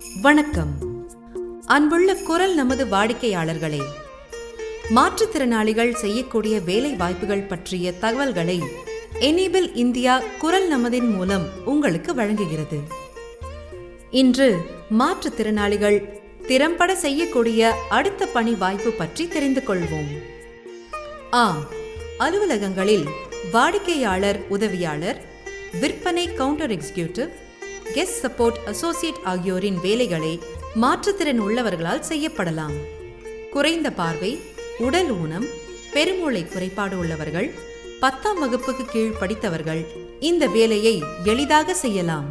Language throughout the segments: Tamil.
வணக்கம் அன்புள்ள குரல் நமது வாடிக்கையாளர்களே மாற்றுத்திறனாளிகள் செய்யக்கூடிய வேலை வாய்ப்புகள் பற்றிய தகவல்களை எனேபிள் இந்தியா குரல் நமதின் மூலம் உங்களுக்கு வழங்குகிறது இன்று மாற்றுத்திறனாளிகள் திறம்பட செய்யக்கூடிய அடுத்த பணி வாய்ப்பு பற்றி தெரிந்து கொள்வோம் ஆம் அலுவலகங்களில் வாடிக்கையாளர் உதவியாளர் விற்பனை counter executive guest support associate ஆகியோரின் வேலைகளை மாற்றுத்திறன் உள்ளவர்களால் செய்யப்படலாம் குறைந்த பார்வை உடல் ஊனம் பெருமூளை குறைபாடு உள்ளவர்கள் பத்தாம் வகுப்புக்கு கீழ் படித்தவர்கள் இந்த வேலையை எளிதாக செய்யலாம்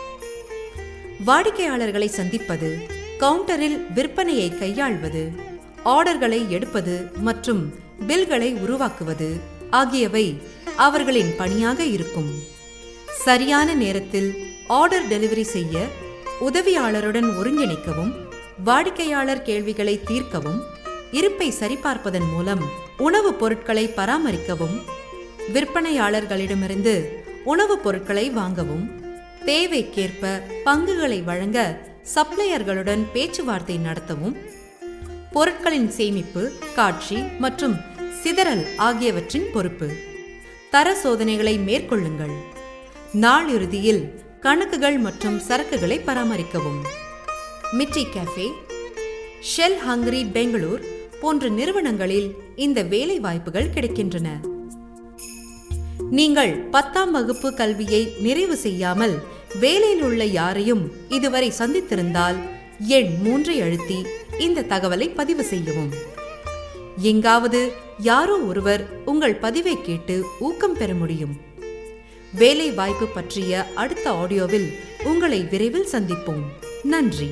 வாடிக்கையாளர்களை சந்திப்பது கவுண்டரில் விற்பனையை கையாள்வது ஆர்டர்களை எடுப்பது மற்றும் பில்களை உருவாக்குவது ஆகியவை அவர்களின் பணியாக இருக்கும் சரியான நேரத்தில் ஆர்டர் டெலிவரி செய்ய உதவியாளருடன் ஒருங்கிணைக்கவும் வாடிக்கையாளர் கேள்விகளை தீர்க்கவும் இருப்பை சரிபார்ப்பதன் மூலம் உணவுப் பொருட்களை பராமரிக்கவும் விற்பனையாளர்களிடமிருந்து உணவுப் பொருட்களை வாங்கவும் தேவைக்கேற்ப பங்குகளை வழங்க சப்ளையர்களுடன் பேச்சுவார்த்தை நடத்தவும் பொருட்களின் சேமிப்பு காட்சி மற்றும் சிதறல் ஆகியவற்றின் பொறுப்பு தர சோதனைகளை மேற்கொள்ளுங்கள் நாள் இறுதியில் கணக்குகள் மற்றும் சரக்குகளை பராமரிக்கவும் Mitti cafe Shell Hungry Bangalore போன்ற நிறுவனங்களில் இந்த வேலை வாய்ப்புகள் கிடைக்கின்றன நீங்கள் பத்தாம் வகுப்பு கல்வியை நிறைவு செய்யாமல் வேலையில் உள்ள யாரையும் இதுவரை சந்தித்திருந்தால் எண் மூன்றை அழுத்தி இந்த தகவலை பதிவு செய்யவும் எங்காவது யாரோ ஒருவர் உங்கள் பதிவை கேட்டு ஊக்கம் பெற முடியும் வேலை வாய்ப்பு பற்றிய அடுத்த ஆடியோவில் உங்களை விரைவில் சந்திப்போம் நன்றி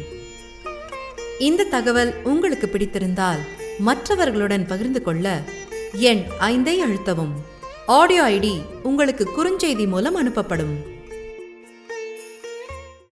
இந்த தகவல் உங்களுக்கு பிடித்திருந்தால் மற்றவர்களுடன் பகிர்ந்து கொள்ள எண் ஐந்தை அழுத்தவும் ஆடியோ ஐடி உங்களுக்கு குறுஞ்செய்தி மூலம் அனுப்பப்படும்